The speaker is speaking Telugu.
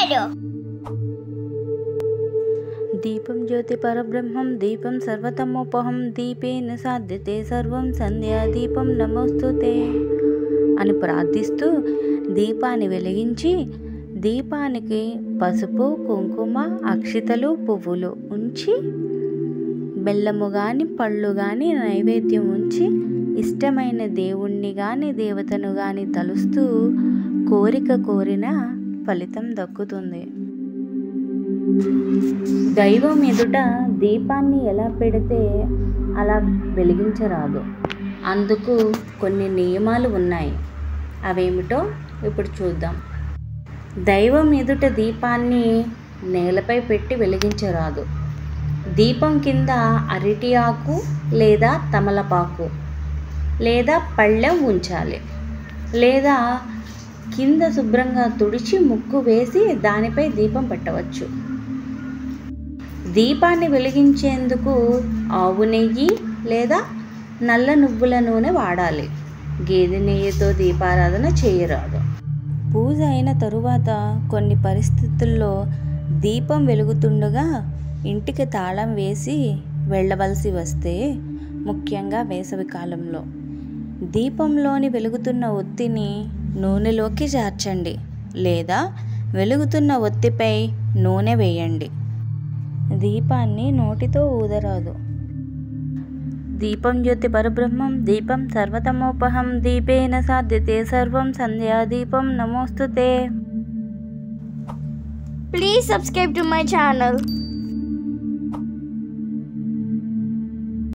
పెట్టు దీపం జ్యోతి పరబ్రహ్మం దీపం సర్వతమోపహం దీపేన సాధ్యతే సర్వం సంధ్యా దీపం నమోస్తుతే అని ప్రార్థిస్తూ దీపాన్ని వెలిగించి దీపానికి పసుపు కుంకుమ అక్షితలు పువ్వులు ఉంచి బెల్లము కానీ పళ్ళు కానీ నైవేద్యం ఉంచి ఇష్టమైన దేవుణ్ణి కానీ దేవతను కానీ తలుస్తూ కోరిక కోరిన ఫలితం దక్కుతుంది దైవం ఎదుట దీపాన్ని ఎలా పెడితే అలా వెలిగించరాదు అందుకు కొన్ని నియమాలు ఉన్నాయి అవేమిటో ఇప్పుడు చూద్దాం దైవం ఎదుట దీపాన్ని నేలపై పెట్టి వెలిగించరాదు దీపం కింద అరటి ఆకు లేదా తమలపాకు లేదా పళ్ళెం ఉంచాలి లేదా కింద శుభ్రంగా తుడిచి ముక్కు వేసి దానిపై దీపం పెట్టవచ్చు దీపాన్ని వెలిగించేందుకు ఆవు నెయ్యి లేదా నల్ల నువ్వుల నూనె వాడాలి గేదె నెయ్యితో దీపారాధన చేయరాదు పూజ అయిన తరువాత కొన్ని పరిస్థితుల్లో దీపం వెలుగుతుండగా ఇంటికి తాళం వేసి వెళ్ళవలసి వస్తే ముఖ్యంగా వేసవి కాలంలో దీపంలోని వెలుగుతున్న ఒత్తిని నూనెలోకి చేర్చండి లేదా వెలుగుతున్న ఒత్తిపై నూనె వేయండి దీపాన్ని నోటితో ఊదరాదు దీపం జ్యోతి పరబ్రహ్మం దీపం సర్వతమోపహం దీపేన సాధ్యతే సర్వం సంధ్యా దీపం నమోస్తుతే Please subscribe to my channel.